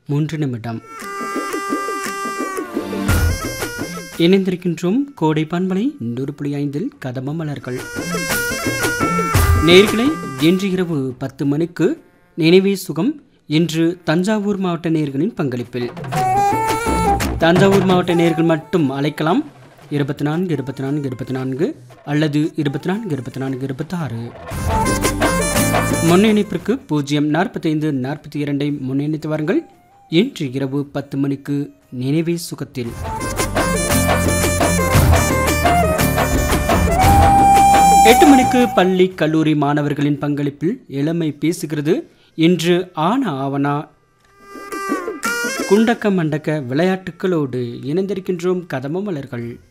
மூன்று நிமிடம் இணைந்திருக்கின்றோம் கோடை பண்பலை நூறு புள்ளி ஐந்தில் கதம மலர்கள் நேர்களை இன்று இரவு பத்து மணிக்கு நினைவே சுகம் இன்று தஞ்சாவூர் மாவட்ட நேர்களின் பங்களிப்பில் தஞ்சாவூர் மாவட்ட நேர்கள் மட்டும் அழைக்கலாம் இருபத்தி நான்கு இருபத்தி நான்கு இருபத்தி நான்கு அல்லது இருபத்தி நான்கு இருபத்தி நான்கு இருபத்தாறு முன்னிணைப்பிற்கு பூஜ்ஜியம் நாற்பத்தைந்து நாற்பத்தி இரண்டை முன்னிணைத்து வாருங்கள் இன்று இரவு பத்து மணிக்கு நினைவே சுகத்தில் எட்டு மணிக்கு பள்ளி கல்லூரி மாணவர்களின் பங்களிப்பில் இளமை பேசுகிறது இன்று ஆன ஆவனா குண்டக்க மண்டக்க விளையாட்டுகளோடு இணைந்திருக்கின்றோம் கதம மலர்கள்